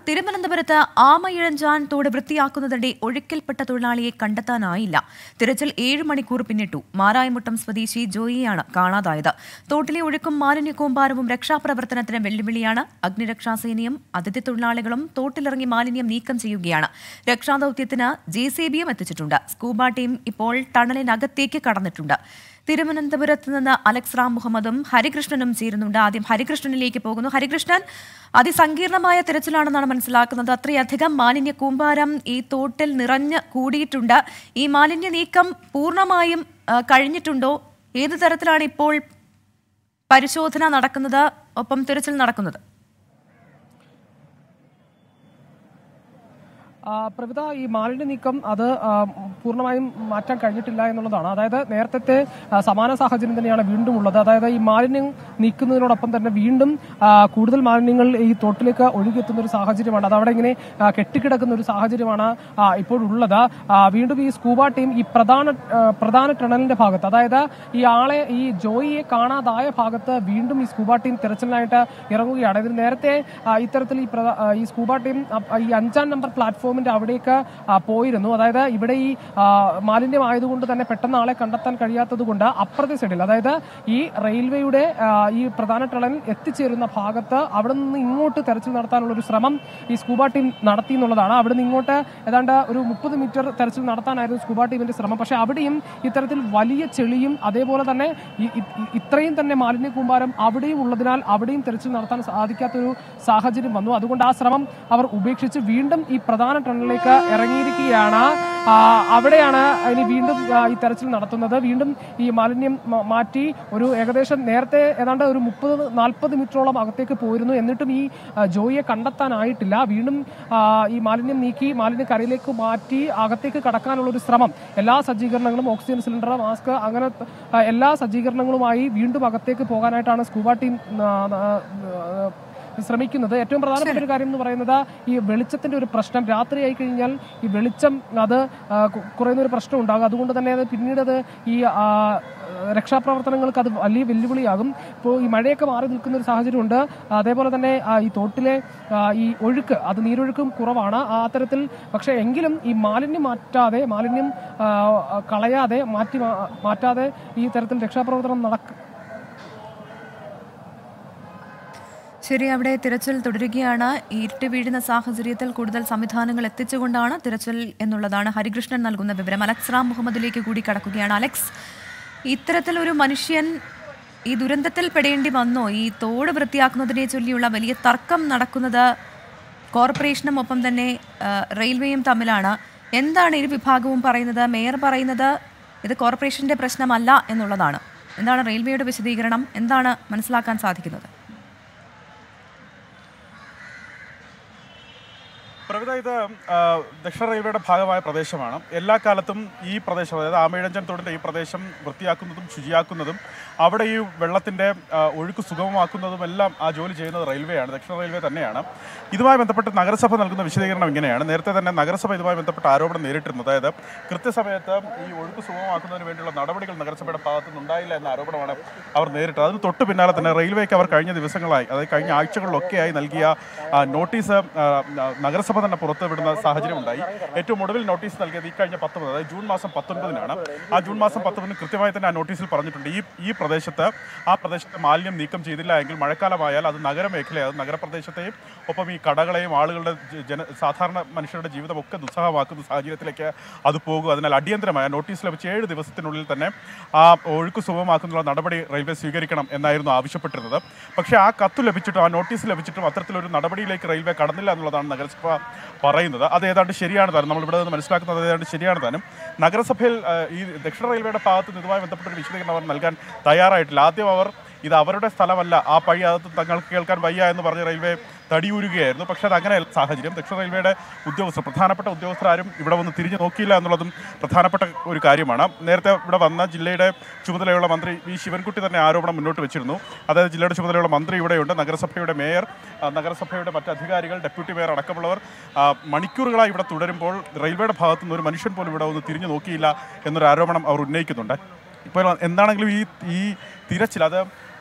തിരുവനന്തപുരത്ത് ആമയിഴഞ്ചാൻ തോട് വൃത്തിയാക്കുന്നതിനിടെ ഒഴുക്കിൽപ്പെട്ട തൊഴിലാളിയെ കണ്ടെത്താനായില്ല തിരച്ചിൽ ഏഴ് മണിക്കൂർ പിന്നിട്ടു മാരായമുട്ടം സ്വദേശി ജോയിയാണ് കാണാതായത് തോട്ടിലെ ഒഴുക്കും മാലിന്യ കൂമ്പാരവും രക്ഷാപ്രവർത്തനത്തിന് വെല്ലുവിളിയാണ് അഗ്നിരക്ഷാസേനയും അതിഥി തൊഴിലാളികളും തോട്ടിലിറങ്ങി മാലിന്യം നീക്കം ചെയ്യുകയാണ് രക്ഷാദൌത്യത്തിന് ജെ സി ബിയും എത്തിച്ചിട്ടുണ്ട് സ്കൂബ ടീം ഇപ്പോൾ ടണലിനകത്തേക്ക് കടന്നിട്ടുണ്ട് തിരുവനന്തപുരത്ത് നിന്ന് അലക്സ് റാം മുഹമ്മദും ഹരികൃഷ്ണനും ചേരുന്നുണ്ട് ആദ്യം ഹരികൃഷ്ണനിലേക്ക് പോകുന്നു ഹരികൃഷ്ണൻ അതിസങ്കീർണമായ തിരച്ചിലാണെന്നാണ് മനസ്സിലാക്കുന്നത് അത്രയധികം മാലിന്യ കൂമ്പാരം ഈ തോട്ടിൽ നിറഞ്ഞ് കൂടിയിട്ടുണ്ട് ഈ മാലിന്യ നീക്കം പൂർണ്ണമായും ആ, കഴിഞ്ഞിട്ടുണ്ടോ ഏത് തരത്തിലാണ് ഇപ്പോൾ പരിശോധന നടക്കുന്നത് ഒപ്പം തിരച്ചിൽ നടക്കുന്നത് ആ, പ്രവിത ഈ മാലിന്യ നീക്കം അത് ആ, പൂർണ്ണമായും മാറ്റാൻ കഴിഞ്ഞിട്ടില്ല എന്നുള്ളതാണ് അതായത് നേരത്തെ ആ, സമാന സാഹചര്യം തന്നെയാണ് വീണ്ടും ഉള്ളത് അതായത് ഈ മാലിന്യം നീക്കുന്നതിനോടൊപ്പം തന്നെ വീണ്ടും ആ, കൂടുതൽ മാലിന്യങ്ങൾ ഈ തോട്ടിലേക്ക് ഒഴുകിയെത്തുന്ന ഒരു സാഹചര്യമാണ് അത് അവിടെ ഇങ്ങനെ ആ, കെട്ടിക്കിടക്കുന്ന ഒരു സാഹചര്യമാണ് ആ, ഇപ്പോഴുള്ളത് ആ, വീണ്ടും ഈ സ്കൂബ ടീം ഈ പ്രധാന ആ, പ്രധാന ടണലിന്റെ ഭാഗത്ത് അതായത് ഈ ആളെ ഈ ജോയിയെ കാണാതായ ഭാഗത്ത് വീണ്ടും ഈ സ്കൂബ ടീം തിരച്ചിലിനായിട്ട് ഇറങ്ങുകയാണ് ഇതിന് നേരത്തെ ആ, ഇത്തരത്തിൽ ഈ പ്രധ- ആ, ഈ സ്കൂബ ടീം ആ, ഈ അഞ്ചാം നമ്പർ പ്ലാറ്റ്ഫോമിന്റെ അവിടേക്ക് ആ, പോയിരുന്നു അതായത് ഇവിടെ ഈ ആ, മാലിന്യം ആയതുകൊണ്ട് തന്നെ പെട്ടെന്ന് ആളെ കണ്ടെത്താൻ കഴിയാത്തത് കൊണ്ട് അപ്പുറത്തെ സൈഡിൽ അതായത് ഈ റെയിൽവേയുടെ ആ, ഈ പ്രധാന ടണൽ എത്തിച്ചേരുന്ന ഭാഗത്ത് അവിടെ നിന്ന് ഇങ്ങോട്ട് തെരച്ചിൽ നടത്താനുള്ള ഒരു ശ്രമം ഈ സ്കൂബ ടീം നടത്തി എന്നുള്ളതാണ് അവിടെ നിന്ന് ഇങ്ങോട്ട് ഏതാണ്ട് ഒരു മുപ്പത് മീറ്റർ തെരച്ചിൽ നടത്താനായിരുന്നു സ്കൂബ ടീമിന്റെ ശ്രമം പക്ഷേ അവിടെയും ഇത്തരത്തിൽ വലിയ ചെളിയും അതേപോലെ തന്നെ ഈ- ഈ- ഈ- ഇത്രയും തന്നെ മാലിന്യ കൂമ്പാരം അവിടെയും ഉള്ളതിനാൽ അവിടെയും തെരച്ചിൽ നടത്താൻ സാധിക്കാത്തൊരു സാഹചര്യം വന്നു അതുകൊണ്ട് ആ ശ്രമം അവർ ഉപേക്ഷിച്ച് വീണ്ടും ഈ പ്രധാന ടണലിലേക്ക് ഇറങ്ങിയിരിക്കുകയാണ് ആ, അവിടെയാണ് ഇനി വീണ്ടും ആ, ഈ തെരച്ചിൽ നടത്തുന്നത് വീണ്ടും ഈ മാലിന്യം മ- മാറ്റി ഒരു ഏകദേശം നേരത്തെ ഏതാണ്ട് ഒരു മുപ്പത് നാൽപ്പത് മീറ്ററോളം അകത്തേക്ക് പോയിരുന്നു എന്നിട്ടും ഈ ആ, ജോയിയെ കണ്ടെത്താനായിട്ടില്ല വീണ്ടും ആ, ഈ മാലിന്യം നീക്കി മാലിന്യ കരയിലേക്ക് മാറ്റി അകത്തേക്ക് കടക്കാനുള്ള ഒരു ശ്രമം എല്ലാ സജ്ജീകരണങ്ങളും ഓക്സിജൻ സിലിണ്ടർ മാസ്ക് അങ്ങനെ ആ, എല്ലാ സജ്ജീകരണങ്ങളുമായി വീണ്ടും അകത്തേക്ക് പോകാനായിട്ടാണ് സ്കൂബ ടീം ആ, ആ, ആ, ശ്രമിക്കുന്നത് ഏറ്റവും പ്രധാനപ്പെട്ട ഒരു കാര്യം എന്ന് പറയുന്നത് ഈ വെളിച്ചത്തിന്റെ ഒരു പ്രശ്നം രാത്രിയായി കഴിഞ്ഞാൽ ഈ വെളിച്ചം അത് ആ, കു- കുറയുന്ന ഒരു പ്രശ്നം ഉണ്ടാകും അതുകൊണ്ട് തന്നെ അത് പിന്നീട് അത് ഈ ആ, രക്ഷാപ്രവർത്തനങ്ങൾക്ക് അത് വലിയ വെല്ലുവിളിയാകും ഇപ്പോൾ ഈ മഴയൊക്കെ മാറി നിൽക്കുന്ന ഒരു സാഹചര്യമുണ്ട് അതേപോലെ തന്നെ ആ, ഈ തോട്ടിലെ ആ, ഈ ഒഴുക്ക് അത് നീരൊഴുക്കും കുറവാണ് ആ തരത്തിൽ പക്ഷേ എങ്കിലും ഈ മാലിന്യം മാറ്റാതെ മാലിന്യം ആ, കളയാതെ മാറ്റി മാ- മാറ്റാതെ ഈ തരത്തിൽ രക്ഷാപ്രവർത്തനം നടക്ക ശരി അവിടെ തിരച്ചിൽ തുടരുകയാണ് ഇരുട്ട് വീഴുന്ന സാഹചര്യത്തിൽ കൂടുതൽ സംവിധാനങ്ങൾ എത്തിച്ചുകൊണ്ടാണ് തിരച്ചിൽ എന്നുള്ളതാണ് ഹരികൃഷ്ണൻ നൽകുന്ന വിവരം അലക്സ് റാം മുഹമ്മദിലേക്ക് കൂടി കടക്കുകയാണ് അലക്സ് ഇത്തരത്തിൽ ഒരു മനുഷ്യൻ ഈ ദുരന്തത്തിൽ പെടേണ്ടി വന്നോ ഈ തോട് വൃത്തിയാക്കുന്നതിനെ ചൊല്ലിയുള്ള വലിയ തർക്കം നടക്കുന്നത് കോർപ്പറേഷനും ഒപ്പം തന്നെ ആ, റെയിൽവേയും തമ്മിലാണ് എന്താണ് ഇരു വിഭാഗവും പറയുന്നത് മേയർ പറയുന്നത് ഇത് കോർപ്പറേഷന്റെ പ്രശ്നമല്ല എന്നുള്ളതാണ് എന്താണ് റെയിൽവേയുടെ വിശദീകരണം എന്താണ് മനസ്സിലാക്കാൻ സാധിക്കുന്നത് പ്രവിത ഇത് ആ, ദക്ഷിണ റെയിൽവേയുടെ ഭാഗമായ പ്രദേശമാണ് എല്ലാ കാലത്തും ഈ പ്രദേശം അതായത് ആമയിഴഞ്ചൻ തോടിൻ്റെ ഈ പ്രദേശം വൃത്തിയാക്കുന്നതും ശുചിയാക്കുന്നതും അവിടെ ഈ വെള്ളത്തിൻ്റെ ആ, ഒഴുക്ക് സുഗമമാക്കുന്നതും എല്ലാം ആ ജോലി ചെയ്യുന്നത് റെയിൽവേയാണ് ദക്ഷിണ റെയിൽവേ തന്നെയാണ് ഇതുമായി ബന്ധപ്പെട്ട് നഗരസഭ നൽകുന്ന വിശദീകരണം ഇങ്ങനെയാണ് നേരത്തെ തന്നെ നഗരസഭ ഇതുമായി ബന്ധപ്പെട്ട് ആരോപണം നേരിട്ടിരുന്നു അതായത് കൃത്യസമയത്ത് ഈ ഒഴുക്ക് സുഗമമാക്കുന്നതിന് വേണ്ടിയുള്ള നടപടികൾ നഗരസഭയുടെ ഭാഗത്തു നിന്നുണ്ടായില്ല എന്ന ആരോപണമാണ് അവർ നേരിട്ടത് അതിന് തൊട്ട് പിന്നാലെ തന്നെ റെയിൽവേക്ക് അവർ കഴിഞ്ഞ ദിവസങ്ങളായി അതായത് കഴിഞ്ഞ ആഴ്ചകളിലൊക്കെയായി നൽകിയ ആ, നോട്ടീസ് ആ, നഗരസഭ തന്നെ പുറത്തുവിടുന്ന സാഹചര്യം ഉണ്ടായി ഏറ്റവും ഒടുവിൽ നോട്ടീസ് നൽകിയത് ഈ കഴിഞ്ഞ പത്തൊമ്പത് അതായത് ജൂൺ മാസം പത്തൊൻപതിനാണ് ആ ജൂൺ മാസം പത്തൊമ്പതിന് കൃത്യമായി തന്നെ ആ നോട്ടീസിൽ പറഞ്ഞിട്ടുണ്ട് ഈ ഈ പ്രദേശത്ത് ആ പ്രദേശത്തെ മാലിന്യം നീക്കം ചെയ്തില്ല എങ്കിൽ മഴക്കാലമായാൽ അത് നഗരമേഖലയെ അത് നഗരപ്രദേശത്തെയും ഒപ്പം ഈ കടകളെയും ആളുകളുടെ ജ- ജന സാധാരണ മനുഷ്യരുടെ ജീവിതം ഒക്കെ ദുസ്സഹമാക്കുന്ന സാഹചര്യത്തിലേക്ക് അത് പോകും അതിനാൽ അടിയന്തരമായ നോട്ടീസ് ലഭിച്ച ഏഴ് ദിവസത്തിനുള്ളിൽ തന്നെ ആ ഒഴുക്ക് സുഗമമാക്കുന്നുള്ള നടപടി റെയിൽവേ സ്വീകരിക്കണം എന്നായിരുന്നു ആവശ്യപ്പെട്ടിരുന്നത് പക്ഷേ ആ കത്ത് ലഭിച്ചിട്ടും ആ നോട്ടീസ് ലഭിച്ചിട്ടും അത്തരത്തിലൊരു നടപടിയിലേക്ക് റെയിൽവേ കടന്നില്ല എന്നുള്ളതാണ് നഗരസഭ പറയുന്നത് അത് ഏതാണ്ട് ശരിയാണ് താനും നമ്മൾ ഇവിടെ നിന്ന് മനസ്സിലാക്കുന്നത് അത് ഏതാണ്ട് ശരിയാണ് താനും നഗരസഭയിൽ ആ, ഈ ദക്ഷിണ റെയിൽവേയുടെ ഭാഗത്ത് നിന്ന് ഇതുമായി ബന്ധപ്പെട്ട ഒരു വിശദീകരണം അവർ നൽകാൻ തയ്യാറായിട്ടില്ല ആദ്യം അവർ ഇത് അവരുടെ സ്ഥലമല്ല ആ പഴി അത് തങ്ങൾക്ക് കേൾക്കാൻ വയ്യ എന്ന് പറഞ്ഞ് റെയിൽവേ തടിയൂരുകയായിരുന്നു പക്ഷേ അത് അങ്ങനെയല്ല സാഹചര്യം ദക്ഷിണ റെയിൽവേയുടെ ഉദ്യോഗസ്ഥർ പ്രധാനപ്പെട്ട ഉദ്യോഗസ്ഥരാരും ഇവിടെ വന്ന് തിരിഞ്ഞു നോക്കിയില്ല എന്നുള്ളതും പ്രധാനപ്പെട്ട ഒരു കാര്യമാണ് നേരത്തെ ഇവിടെ വന്ന ജില്ലയുടെ ചുമതലയുള്ള മന്ത്രി വി ശിവൻകുട്ടി തന്നെ ആരോപണം മുന്നോട്ട് വെച്ചിരുന്നു അതായത് ജില്ലയുടെ ചുമതലയുള്ള മന്ത്രി ഇവിടെയുണ്ട് നഗരസഭയുടെ മേയർ ആ, നഗരസഭയുടെ മറ്റ് അധികാരികൾ ഡെപ്യൂട്ടി മേയർ അടക്കമുള്ളവർ ആ, മണിക്കൂറുകളായി ഇവിടെ തുടരുമ്പോൾ റെയിൽവേയുടെ ഭാഗത്തു നിന്ന് ഒരു മനുഷ്യൻ പോലും ഇവിടെ ഒന്ന് തിരിഞ്ഞു നോക്കിയില്ല എന്നൊരു ആരോപണം അവർ ഉന്നയിക്കുന്നുണ്ട് ഇപ്പോൾ എന്താണെങ്കിലും ഈ ഈ തിരച്ചിൽ അത്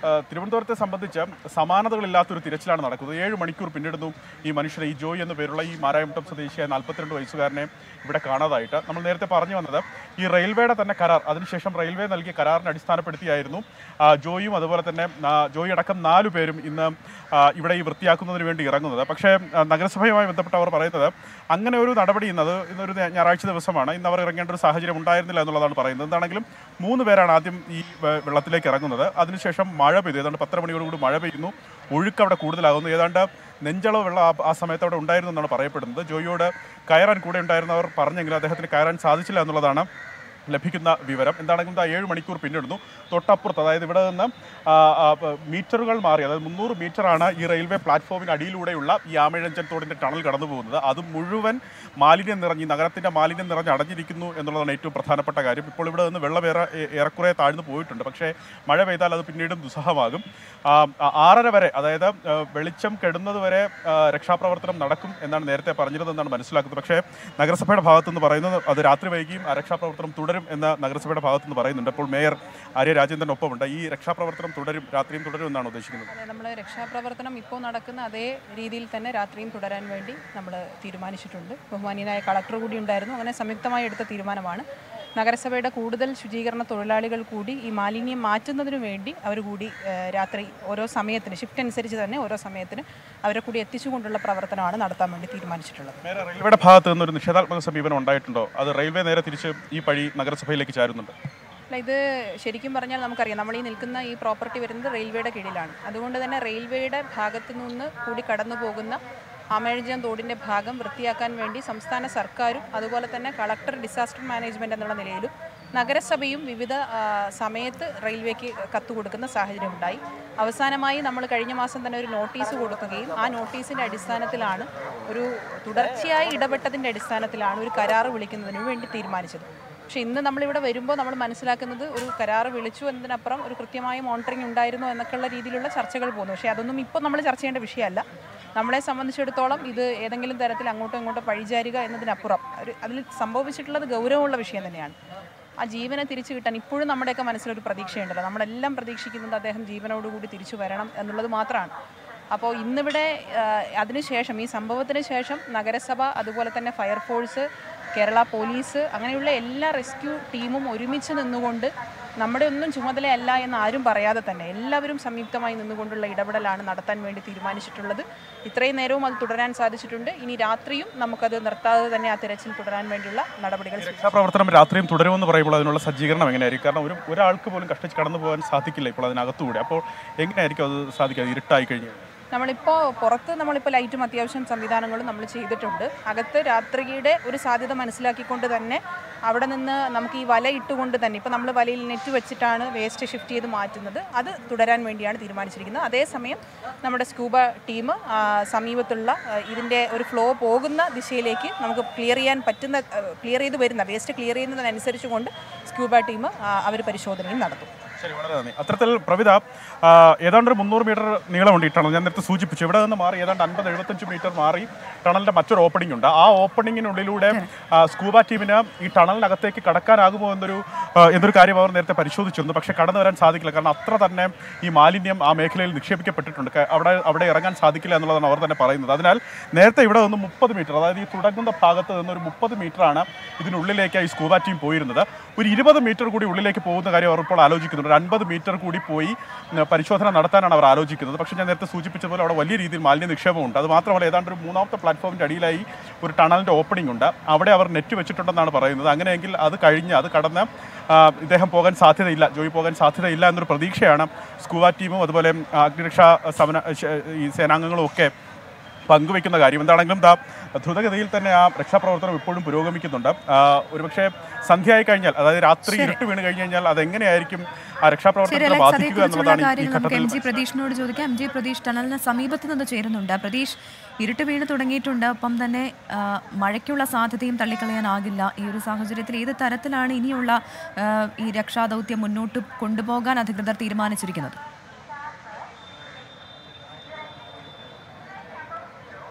ആ, തിരുവനന്തപുരത്തെ സംബന്ധിച്ച് സമാനതകളില്ലാത്തൊരു തിരച്ചിലാണ് നടക്കുന്നത് ഏഴ് മണിക്കൂർ പിന്നിടുന്നു ഈ മനുഷ്യനെ ഈ ജോയി എന്ന പേരുള്ള ഈ മാരായമുട്ടം സ്വദേശിയായ നാൽപ്പത്തിരണ്ട് വയസ്സുകാരനെ ഇവിടെ കാണാതായിട്ട് നമ്മൾ നേരത്തെ പറഞ്ഞു വന്നത് ഈ റെയിൽവേയുടെ തന്നെ കരാർ അതിനുശേഷം റെയിൽവേ നൽകിയ കരാറിനെ അടിസ്ഥാനപ്പെടുത്തിയായിരുന്നു ആ, ജോയിയും അതുപോലെ തന്നെ ആ, ജോയി അടക്കം നാലു പേരും ഇന്ന് ആ, ഇവിടെ ഈ വൃത്തിയാക്കുന്നതിന് വേണ്ടി ഇറങ്ങുന്നത് പക്ഷേ ആ, നഗരസഭയുമായി ബന്ധപ്പെട്ട് അവർ പറയുന്നത് അങ്ങനെ ഒരു നടപടി ഇന്നത് ഇന്നൊരു ഞാ- ഞായറാഴ്ച ദിവസമാണ് ഇന്ന് അവർ ഇറങ്ങേണ്ട ഒരു സാഹചര്യം ഉണ്ടായിരുന്നില്ല എന്നുള്ളതാണ് പറയുന്നത് എന്താണെങ്കിലും മൂന്ന് പേരാണ് ആദ്യം ഈ വെ- വെള്ളത്തിലേക്ക് ഇറങ്ങുന്നത് അതിനുശേഷം മഴ പെയ്തു ഏതാണ്ട് പത്തര മണിയോടുകൂടി മഴ പെയ്യുന്നു ഒഴുക്ക് അവിടെ കൂടുതലാകുന്നു ഏതാണ്ട് നെഞ്ചളവ് വെള്ളം ആ- ആ സമയത്ത് അവിടെ ഉണ്ടായിരുന്നു എന്നാണ് പറയപ്പെടുന്നത് ജോയിയോട് കയറാൻ കൂടെ ഉണ്ടായിരുന്നവർ പറഞ്ഞെങ്കിലും അദ്ദേഹത്തിന് കയറാൻ സാധിച്ചില്ല എന്നുള്ളതാണ് ലഭിക്കുന്ന വിവരം എന്താണെങ്കിലും ദാ ഏഴ് മണിക്കൂർ പിന്നിടുന്നു തൊട്ടപ്പുറത്ത് അതായത് ഇവിടെ നിന്ന് ആ, ആ, പ- മീറ്ററുകൾ മാറി അതായത് മുന്നൂറ് മീറ്ററാണ് ഈ റെയിൽവേ പ്ലാറ്റ്ഫോമിന് അടിയിലൂടെയുള്ള ഈ ആമഴഞ്ചൻ തോടിൻ്റെ ടണൽ കടന്നു പോകുന്നത് അത് മുഴുവൻ മാലിന്യം നിറഞ്ഞ് ഈ നഗരത്തിൻ്റെ മാലിന്യം നിറഞ്ഞ് അടഞ്ഞിരിക്കുന്നു എന്നുള്ളതാണ് ഏറ്റവും പ്രധാനപ്പെട്ട കാര്യം ഇപ്പോൾ ഇവിടെ നിന്ന് വെള്ളം ഏറെ ഏ- ഏറെക്കുറെ താഴ്ന്നു പോയിട്ടുണ്ട് പക്ഷേ മഴ പെയ്താൽ അത് പിന്നീടും ദുസ്സഹമാകും ആ, ആ, ആറര വരെ അതായത് ആ, വെളിച്ചം കെടുന്നത് വരെ ആ, രക്ഷാപ്രവർത്തനം നടക്കും എന്നാണ് നേരത്തെ പറഞ്ഞിരുന്നതെന്നാണ് മനസ്സിലാക്കുന്നത് പക്ഷേ നഗരസഭയുടെ ഭാഗത്തുനിന്ന് പറയുന്നത് അത് രാത്രി വൈകിയും ആ രക്ഷാപ്രവർത്തനം തുടരും എന്ന് നഗരസഭയുടെ ഭാഗത്തുനിന്ന് പറയുന്നുണ്ട് അപ്പോൾ മേയർ ആര്യ രാജേന്ദ്രൻ ഒപ്പമുണ്ട് ഈ രക്ഷാപ്രവർത്തനം തുടരും രാത്രിയും തുടരും എന്നാണ് ഉദ്ദേശിക്കുന്നത് അതെ നമ്മൾ രക്ഷാപ്രവർത്തനം ഇപ്പോൾ നടക്കുന്ന അതേ രീതിയിൽ തന്നെ രാത്രിയും തുടരാൻ വേണ്ടി നമ്മൾ തീരുമാനിച്ചിട്ടുണ്ട് ബഹുമാനീയനായ കളക്ടർ കൂടി ഉണ്ടായിരുന്നു അങ്ങനെ സംയുക്തമായി എടുത്ത തീരുമാനമാണ് നഗരസഭയുടെ കൂടുതൽ ശുചീകരണ തൊഴിലാളികൾ കൂടി ഈ മാലിന്യം മാറ്റുന്നതിനു വേണ്ടി അവർ കൂടി ഏഹ്, രാത്രി ഓരോ സമയത്തിന് ഷിഫ്റ്റ് അനുസരിച്ച് തന്നെ ഓരോ സമയത്തിന് അവരെ കൂടി എത്തിച്ചുകൊണ്ടുള്ള പ്രവർത്തനമാണ് നടത്താൻ വേണ്ടി തീരുമാനിച്ചിട്ടുള്ളത് മേയർ റെയിൽവേയുടെ ഭാഗത്ത് നിന്നൊരു നിഷേധാത്മക സമീപനം ഉണ്ടായിട്ടുണ്ടോ അത് റെയിൽവേ നേരെ തിരിച്ച് ഈ പഴി നഗരസഭയിലേക്ക് ചാരുന്നുണ്ട് അല്ല ഇത് ശരിക്കും പറഞ്ഞാൽ നമുക്കറിയാം നമ്മൾ ഈ നിൽക്കുന്ന ഈ പ്രോപ്പർട്ടി വരുന്നത് റെയിൽവേയുടെ കീഴിലാണ് അതുകൊണ്ട് തന്നെ റെയിൽവേയുടെ ഭാഗത്തു നിന്ന് കൂടി കടന്നു പോകുന്ന ആമേഴഞ്ചാം തോടിൻ്റെ ഭാഗം വൃത്തിയാക്കാൻ വേണ്ടി സംസ്ഥാന സർക്കാരും അതുപോലെ തന്നെ കളക്ടർ ഡിസാസ്റ്റർ മാനേജ്മെൻറ്റ് എന്നുള്ള നിലയിലും നഗരസഭയും വിവിധ ആ, സമയത്ത് റെയിൽവേക്ക് കത്ത് കൊടുക്കുന്ന സാഹചര്യം ഉണ്ടായി അവസാനമായി നമ്മൾ കഴിഞ്ഞ മാസം തന്നെ ഒരു നോട്ടീസ് കൊടുക്കുകയും ആ നോട്ടീസിൻ്റെ അടിസ്ഥാനത്തിലാണ് ഒരു തുടർച്ചയായി ഇടപെട്ടതിൻ്റെ അടിസ്ഥാനത്തിലാണ് ഒരു കരാറ് വിളിക്കുന്നതിന് വേണ്ടി തീരുമാനിച്ചത് പക്ഷെ ഇന്ന് നമ്മളിവിടെ വരുമ്പോൾ നമ്മൾ മനസ്സിലാക്കുന്നത് ഒരു കരാറ് വിളിച്ചു എന്നതിനപ്പുറം ഒരു കൃത്യമായ മോണിറ്ററിംഗ് ഉണ്ടായിരുന്നു എന്നൊക്കെയുള്ള രീതിയിലുള്ള ചർച്ചകൾ പോകുന്നു പക്ഷേ അതൊന്നും ഇപ്പോൾ നമ്മൾ ചർച്ച ചെയ്യേണ്ട വിഷയമല്ല നമ്മളെ സംബന്ധിച്ചിടത്തോളം ഇത് ഏതെങ്കിലും തരത്തിൽ അങ്ങോട്ടോ ഇങ്ങോട്ടോ പഴിചാരുക എന്നതിനപ്പുറം ഒരു അതിൽ സംഭവിച്ചിട്ടുള്ളത് ഗൗരവമുള്ള വിഷയം തന്നെയാണ് ആ ജീവനെ തിരിച്ചു കിട്ടാൻ ഇപ്പോഴും നമ്മുടെയൊക്കെ മനസ്സിലൊരു പ്രതീക്ഷയുണ്ടല്ലോ നമ്മളെല്ലാം പ്രതീക്ഷിക്കുന്നത് അദ്ദേഹം ജീവനോടുകൂടി തിരിച്ചു വരണം എന്നുള്ളത് മാത്രമാണ് അപ്പോൾ ഇന്നിവിടെ ആ, അതിനുശേഷം ഈ സംഭവത്തിന് ശേഷം നഗരസഭ അതുപോലെ തന്നെ ഫയർഫോഴ്സ് കേരള പോലീസ് അങ്ങനെയുള്ള എല്ലാ റെസ്ക്യൂ ടീമും ഒരുമിച്ച് നിന്നുകൊണ്ട് നമ്മുടെ ഒന്നും ചുമതലയല്ല എന്ന് ആരും പറയാതെ തന്നെ എല്ലാവരും സംയുക്തമായി നിന്നുകൊണ്ടുള്ള ഇടപെടലാണ് നടത്താൻ വേണ്ടി തീരുമാനിച്ചിട്ടുള്ളത് ഇത്രയും നേരവും അത് തുടരാൻ സാധിച്ചിട്ടുണ്ട് ഇനി രാത്രിയും നമുക്കത് നിർത്താതെ തന്നെ ആ തിരച്ചിൽ തുടരാൻ വേണ്ടിയുള്ള നടപടികൾ സ്വീകരിക്കും. രക്ഷാപ്രവർത്തനം രാത്രിയും തുടരുമെന്ന് പറയുമ്പോൾ അതിനുള്ള സജ്ജീകരണം എങ്ങനെയായിരിക്കും കാരണം ഒരു ഒരാൾക്ക് പോലും കഷ്ടിച്ച് കടന്നു പോകാൻ സാധിക്കില്ല ഇപ്പോൾ അതിനകത്തുകൂടി അപ്പോൾ എങ്ങനെയായിരിക്കും അത് സാധിക്കുക ഇരുട്ടായി കഴിഞ്ഞു നമ്മളിപ്പോൾ പുറത്ത് നമ്മളിപ്പോൾ ലൈറ്റും അത്യാവശ്യം സംവിധാനങ്ങളും നമ്മൾ ചെയ്തിട്ടുണ്ട് അകത്ത് രാത്രിയുടെ ഒരു സാധ്യത മനസ്സിലാക്കിക്കൊണ്ട് തന്നെ അവിടെ നിന്ന് നമുക്ക് ഈ വല ഇട്ടുകൊണ്ട് തന്നെ ഇപ്പോൾ നമ്മൾ വലയിൽ നെറ്റ് വെച്ചിട്ടാണ് വേസ്റ്റ് ഷിഫ്റ്റ് ചെയ്ത് മാറ്റുന്നത് അത് തുടരാൻ വേണ്ടിയാണ് തീരുമാനിച്ചിരിക്കുന്നത് അതേസമയം നമ്മുടെ സ്കൂബ ടീം സമീപത്തുള്ള ആ, ഇതിൻ്റെ ഒരു ഫ്ലോ പോകുന്ന ദിശയിലേക്ക് നമുക്ക് ക്ലിയർ ചെയ്യാൻ പറ്റുന്ന ക്ലിയർ ചെയ്ത് വരുന്ന വേസ്റ്റ് ക്ലിയർ ചെയ്യുന്നതിനനുസരിച്ച് കൊണ്ട് സ്കൂബ ടീം അവർ പരിശോധനയും നടത്തും ശരി വളരെ നന്ദി അത്തരത്തിൽ പ്രവിധ ആ, ഏതാണ്ട് ഒരു മുന്നൂറ് മീറ്റർ നീളമുണ്ട് ഈ ടണൽ ഞാൻ നേരത്തെ സൂചിപ്പിച്ചു ഇവിടെ നിന്ന് മാറി ഏതാണ്ട് അൻപത് എഴുപത്തഞ്ച് മീറ്റർ മാറി ടണലിന്റെ മറ്റൊരു ഓപ്പണിംഗ് ഉണ്ട് ആ ഓപ്പണിങ്ങിനുള്ളിലൂടെ ആ, സ്കൂബ ടീമിന് ഈ ടണലിനകത്തേക്ക് കടക്കാനാകുമോ എന്നൊരു ആ, എന്നൊരു കാര്യം അവർ നേരത്തെ പരിശോധിച്ചിരുന്നു പക്ഷേ കടന്നു വരാൻ സാധിക്കില്ല കാരണം അത്ര തന്നെ ഈ മാലിന്യം ആ മേഖലയിൽ നിക്ഷേപിക്കപ്പെട്ടിട്ടുണ്ട് ക- അവിടെ അവിടെ ഇറങ്ങാൻ സാധിക്കില്ല എന്നുള്ളതാണ് അവർ തന്നെ പറയുന്നത് അതിനാൽ നേരത്തെ ഇവിടെ നിന്ന് മുപ്പത് മീറ്റർ അതായത് ഈ തുടങ്ങുന്ന ഭാഗത്ത് നിന്ന് ഒരു മുപ്പത് മീറ്ററാണ് ഇതിനുള്ളിലേക്ക് ഈ സ്കൂബ ടീം പോയിരുന്നത് ഒരു ഇരുപത് മീറ്റർ കൂടി ഉള്ളിലേക്ക് പോകുന്ന കാര്യം അവർ ഇപ്പോൾ ആലോചിക്കുന്നുണ്ട് ഒരു അൻപത് മീറ്റർ കൂടി പോയി ഉം, പരിശോധന നടത്താനാണ് അവർ ആലോചിക്കുന്നത് പക്ഷേ ഞാൻ നേരത്തെ സൂചിപ്പിച്ചതുപോലെ അവിടെ വലിയ രീതിയിൽ മാലിന്യ നിക്ഷേപമുണ്ട് അത് മാത്രമല്ല ഏതാണ്ട് ഒരു മൂന്നാമത്തെ പ്ലാറ്റ്ഫോമിൻ്റെ അടിയിലായി ഒരു ടണലിൻ്റെ ഓപ്പണിംഗ് ഉണ്ട് അവിടെ അവർ നെറ്റ് വെച്ചിട്ടുണ്ടെന്നാണ് പറയുന്നത് അങ്ങനെയെങ്കിൽ അത് കഴിഞ്ഞ് അത് കടന്ന് ആ, ഇദ്ദേഹം പോകാൻ സാധ്യതയില്ല ജോയി പോകാൻ സാധ്യതയില്ല എന്നൊരു പ്രതീക്ഷയാണ് സ്കൂബ ടീമും അതുപോലെ ആ, അഗ്നിരക്ഷാ സമന ശ- ഈ സേനാംഗങ്ങളും ഒക്കെ പങ്കുവെക്കുന്ന കാര്യം എന്താണെങ്കിലും ദാ ദ്രുതഗതിയിൽ തന്നെ ആ രക്ഷാപ്രവർത്തനം ഇപ്പോഴും പുരോഗമിക്കുന്നുണ്ട് ആ, ഒരുപക്ഷെ സന്ധ്യയായി കഴിഞ്ഞാൽ അതായത് രാത്രി ഇരുട്ട് വീണ് കഴിഞ്ഞ് കഴിഞ്ഞാൽ അതെങ്ങനെയായിരിക്കും ആ ശരി രക്ഷാപ്രവർത്തനത്തെ അലക്സ് ബാധിക്കുക അതേക്കുറിച്ചുള്ള എന്നുള്ളതാണ് ഈ കാര്യങ്ങൾ നമുക്ക് എം ഘട്ടത്തിൽ ജി പ്രതീഷിനോട് ചോദിക്കാം എം ജി പ്രതീഷ് ടണലിന് സമീപത്ത് നിന്ന് ചേരുന്നുണ്ട് പ്രതീഷ് ഇരുട്ട് വീണ് തുടങ്ങിയിട്ടുണ്ട് ഒപ്പം തന്നെ ആ, മഴയ്ക്കുള്ള സാധ്യതയും തള്ളിക്കളയാനാകില്ല ഈ ഒരു സാഹചര്യത്തിൽ ഏത് തരത്തിലാണ് ഇനിയുള്ള ആ, ഈ രക്ഷാദൗത്യം മുന്നോട്ട് കൊണ്ടുപോകാൻ അധികൃതർ തീരുമാനിച്ചിരിക്കുന്നത്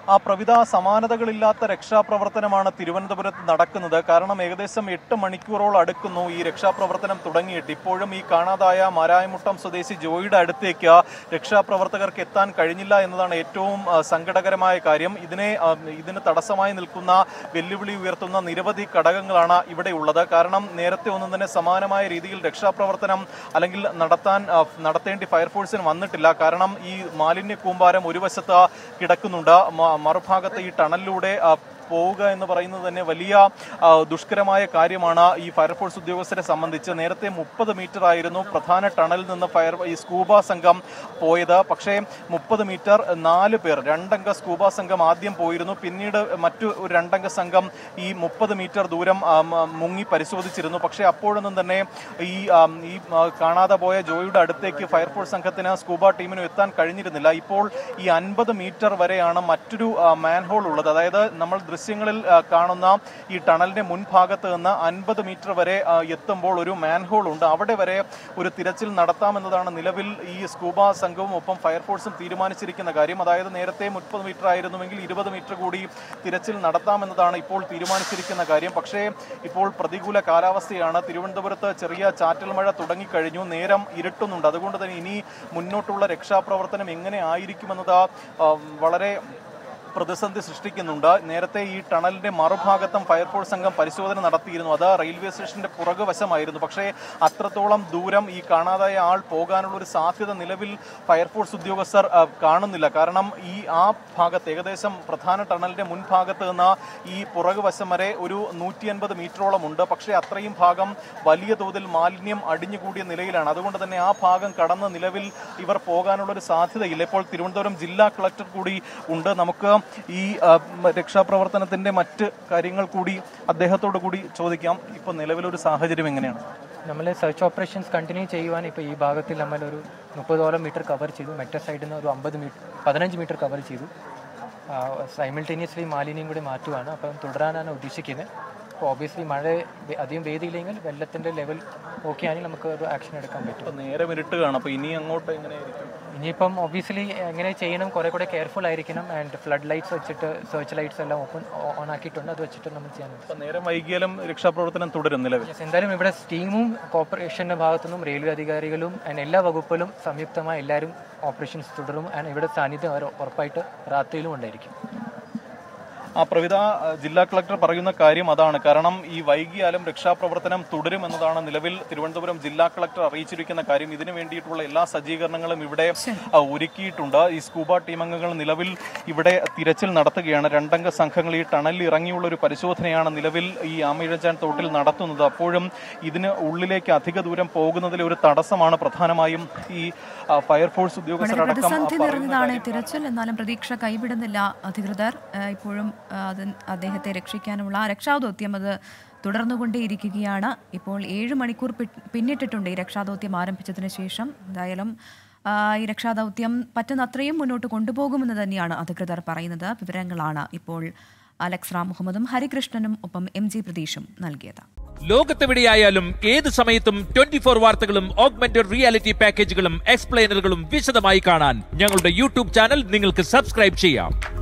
ആ പ്രവിധ സമാനതകളില്ലാത്ത രക്ഷാപ്രവർത്തനമാണ് തിരുവനന്തപുരത്ത് നടക്കുന്നത് കാരണം ഏകദേശം എട്ട് മണിക്കൂറോളം അടുക്കുന്നു ഈ രക്ഷാപ്രവർത്തനം തുടങ്ങിയിട്ട് ഇപ്പോഴും ഈ കാണാതായ മാരായമുട്ടം സ്വദേശി ജോയിയുടെ അടുത്തേക്ക് രക്ഷാപ്രവർത്തകർക്ക് എത്താൻ കഴിഞ്ഞില്ല എന്നതാണ് ഏറ്റവും ആ, സങ്കടകരമായ കാര്യം ഇതിനെ ആ, ഇതിന് തടസ്സമായി നിൽക്കുന്ന വെല്ലുവിളി ഉയർത്തുന്ന നിരവധി ഘടകങ്ങളാണ് ഇവിടെ ഉള്ളത് കാരണം നേരത്തെ ഒന്നും തന്നെ സമാനമായ രീതിയിൽ രക്ഷാപ്രവർത്തനം അല്ലെങ്കിൽ നടത്താൻ ആ, നടത്തേണ്ടി ഫയർഫോഴ്സിന് വന്നിട്ടില്ല കാരണം ഈ മാലിന്യ കൂമ്പാരം ഒരു വശത്ത് കിടക്കുന്നുണ്ട് മ- മറുഭാഗത്ത് ഈ ടണലിലൂടെ ആ, പോവുക എന്ന് പറയുന്നത് തന്നെ വലിയ ആ, ദുഷ്കരമായ കാര്യമാണ് ഈ ഫയർഫോഴ്സ് ഉദ്യോഗസ്ഥരെ സംബന്ധിച്ച് നേരത്തെ മുപ്പത് മീറ്റർ ആയിരുന്നു പ്രധാന ടണലിൽ നിന്ന് ഫയർ ഈ സ്കൂബ സംഘം പോയത് പക്ഷേ മുപ്പത് മീറ്റർ നാല് പേർ രണ്ടംഗ സ്കൂബ സംഘം ആദ്യം പോയിരുന്നു പിന്നീട് മറ്റു ഒരു രണ്ടംഗ സംഘം ഈ മുപ്പത് മീറ്റർ ദൂരം ആ, മ- മുങ്ങി പരിശോധിച്ചിരുന്നു പക്ഷേ അപ്പോഴൊന്നും തന്നെ ഈ ആ, ഈ ആ, കാണാതെ പോയ ജോയിയുടെ അടുത്തേക്ക് ഫയർഫോഴ്സ് സംഘത്തിന് സ്കൂബ ടീമിനും എത്താൻ കഴിഞ്ഞിരുന്നില്ല ഇപ്പോൾ ഈ അൻപത് മീറ്റർ വരെയാണ് മറ്റൊരു മാൻഹോൾ ഉള്ളത് അതായത് നമ്മൾ ദൃശ്യങ്ങളിൽ ആ, കാണുന്ന ഈ ടണലിന്റെ മുൻഭാഗത്ത് നിന്ന് അൻപത് മീറ്റർ വരെ ആ, എത്തുമ്പോൾ ഒരു മാൻഹോൾ ഉണ്ട് അവിടെ വരെ ഒരു തിരച്ചിൽ നടത്താമെന്നതാണ് നിലവിൽ ഈ സ്കൂബ സംഘവും ഒപ്പം ഫയർഫോഴ്സും തീരുമാനിച്ചിരിക്കുന്ന കാര്യം അതായത് നേരത്തെ മുപ്പത് മീറ്റർ ആയിരുന്നുവെങ്കിൽ ഇരുപത് മീറ്റർ കൂടി തിരച്ചിൽ നടത്താമെന്നതാണ് ഇപ്പോൾ തീരുമാനിച്ചിരിക്കുന്ന കാര്യം പക്ഷേ ഇപ്പോൾ പ്രതികൂല കാലാവസ്ഥയാണ് തിരുവനന്തപുരത്ത് ചെറിയ ചാറ്റൽ മഴ തുടങ്ങിക്കഴിഞ്ഞു നേരം ഇരുട്ടുന്നുണ്ട് അതുകൊണ്ട് തന്നെ ഇനി മുന്നോട്ടുള്ള രക്ഷാപ്രവർത്തനം എങ്ങനെ ആയിരിക്കുമെന്നത് ആ, വളരെ പ്രതിസന്ധി സൃഷ്ടിക്കുന്നുണ്ട് നേരത്തെ ഈ ടണലിന്റെ മറുഭാഗത്തും ഫയർഫോഴ്സ് സംഘം പരിശോധന നടത്തിയിരുന്നു അത് റെയിൽവേ സ്റ്റേഷന്റെ പുറകുവശമായിരുന്നു പക്ഷേ അത്രത്തോളം ദൂരം ഈ കാണാതായ ആൾ പോകാനുള്ള ഒരു സാധ്യത നിലവിൽ ഫയർഫോഴ്സ് ഉദ്യോഗസ്ഥർ ആ, കാണുന്നില്ല കാരണം ഈ ആ ഭാഗത്ത് ഏകദേശം പ്രധാന ടണലിന്റെ മുൻഭാഗത്ത് നിന്ന് ഈ പുറകുവശം വരെ ഒരു നൂറ്റി അൻപത് മീറ്ററോളം ഉണ്ട് പക്ഷേ അത്രയും ഭാഗം വലിയ തോതിൽ മാലിന്യം അടിഞ്ഞുകൂടിയ നിലയിലാണ് അതുകൊണ്ട് തന്നെ ആ ഭാഗം കടന്ന് നിലവിൽ ഇവർ പോകാനുള്ള ഒരു സാധ്യതയില്ല ഇപ്പോൾ തിരുവനന്തപുരം ജില്ലാ കളക്ടർ കൂടി ഉണ്ട് നമുക്ക് ഈ ആ, മ- രക്ഷാപ്രവർത്തനത്തിന്റെ മറ്റ് കാര്യങ്ങൾ കൂടി അദ്ദേഹത്തോട് കൂടി ചോദിക്കാം ഇപ്പോൾ നിലവിലൊരു സാഹചര്യം എങ്ങനെയാണ് നമ്മൾ സെർച്ച് ഓപ്പറേഷൻസ് കണ്ടിന്യൂ ചെയ്യുവാൻ ഇപ്പോൾ ഈ ഭാഗത്തിൽ നമ്മൾ ഒരു മുപ്പതോളം മീറ്റർ കവർ ചെയ്തു മറ്റേ സൈഡിൽ നിന്ന് ഒരു അമ്പത് മീറ്റർ പതിനഞ്ച് മീറ്റർ കവർ ചെയ്തു സൈമിൾട്ടേനിയസ്ലി മാലിന്യം കൂടി മാറ്റുവാണ് അപ്പം തുടരാനാണ് ഉദ്ദേശിക്കുന്നത് അപ്പോൾ ഓബിയസ്ലി മഴ വെ- അധികം പെയ്തില്ലെങ്കിൽ വെള്ളത്തിൻ്റെ ലെവൽ ഓക്കെ ആണെങ്കിൽ നമുക്ക് ഒരു ആക്ഷൻ എടുക്കാൻ പറ്റും ഇപ്പൊ നേരെ ഇരുട്ടുകയാണ് അപ്പോൾ ഇനി അങ്ങോട്ട് എങ്ങനെയായിരിക്കും ഇനിയിപ്പം ഒബിയസ്ലി എങ്ങനെ ചെയ്യണം കുറേ കൂടെ കെയർഫുൾ ആയിരിക്കണം ആൻഡ് ഫ്ലഡ് ലൈറ്റ്സ് വെച്ചിട്ട് സെർച്ച് ലൈറ്റ്സ് എല്ലാം ഓപ്പൺ ഓൺ ആക്കിയിട്ടുണ്ട് അത് വെച്ചിട്ട് നമ്മൾ ചെയ്യാൻ ഇപ്പൊ നേരം വൈകിയാലും രക്ഷാപ്രവർത്തനം തുടരും നിലവിൽ Yes, എന്തായാലും ഇവിടെ ടീമും കോർപ്പറേഷന്റെ ഭാഗത്തു നിന്നും റെയിൽവേ അധികാരികളും ആൻഡ് എല്ലാ വകുപ്പിലും സംയുക്തമായി എല്ലാവരും ഓപ്പറേഷൻസ് തുടരും ആൻഡ് ഇവിടെ സാന്നിധ്യം അവർ ഉറപ്പായിട്ട് രാത്രിയിലും ഉണ്ടായിരിക്കും ആ പ്രവിധ ആ, ജില്ലാ കളക്ടർ പറയുന്ന കാര്യം അതാണ് കാരണം ഈ വൈകിയാലും രക്ഷാപ്രവർത്തനം തുടരുമെന്നതാണ് നിലവിൽ തിരുവനന്തപുരം ജില്ലാ കളക്ടർ അറിയിച്ചിരിക്കുന്ന കാര്യം ഇതിനു വേണ്ടിയിട്ടുള്ള എല്ലാ സജ്ജീകരണങ്ങളും ഇവിടെ ആ, ഒരുക്കിയിട്ടുണ്ട് ഈ സ്കൂബ ടീം അംഗങ്ങൾ നിലവിൽ ഇവിടെ തിരച്ചിൽ നടത്തുകയാണ് രണ്ടംഗ സംഘങ്ങൾ ഈ ടണലിൽ ഇറങ്ങിയുള്ള ഒരു പരിശോധനയാണ് നിലവിൽ ഈ ആമിഴച്ചാൻ തോട്ടിൽ നടത്തുന്നത് അപ്പോഴും ഇതിന് ഉള്ളിലേക്ക് അധിക ദൂരം പോകുന്നതിൽ ഒരു തടസ്സമാണ് പ്രധാനമായും ഈ ആ, ഫയർഫോഴ്സ് വളരെ ഉദ്യോഗസ്ഥരടക്കം പ്രതിസന്ധി പറയുന്ന നിറഞ്ഞതാണ് കാര്യം. തിരച്ചിൽ എന്നാലും പ്രതീക്ഷ കൈവിടുന്നില്ല അധികൃതർ ആ, ഇപ്പോഴും ആ, അത് അദ്ദേഹത്തെ രക്ഷിക്കാനുള്ള രക്ഷാദൗത്യം അത് തുടർന്നുകൊണ്ടേയിരിക്കുകയാണ് ഇപ്പോൾ ഏഴ് മണിക്കൂർ പി- പിന്നിട്ടിട്ടുണ്ട് ഈ രക്ഷാദൗത്യം ആരംഭിച്ചതിന് ശേഷം എന്തായാലും ആ, ഈ രക്ഷാദൗത്യം പറ്റുന്നത്രയും മുന്നോട്ട് കൊണ്ടുപോകുമെന്ന് തന്നെയാണ് അധികൃതർ പറയുന്നത് വിവരങ്ങളാണ് ഇപ്പോൾ അലക്സ് റാം മുഹമ്മദും ഹരികൃഷ്ണനും ഒപ്പം എം ജി പ്രതീഷും നൽകിയത് ലോകത്തെവിടെയായാലും ഏത് സമയത്തും ട്വന്റി ഫോർ വാർത്തകളും ഓഗ്മെന്റഡ് റിയാലിറ്റി പാക്കേജുകളും എക്സ്പ്ലെയിനറുകളും വിശദമായി കാണാൻ ഞങ്ങളുടെ യൂട്യൂബ് ചാനൽ നിങ്ങൾക്ക് സബ്സ്ക്രൈബ് ചെയ്യാം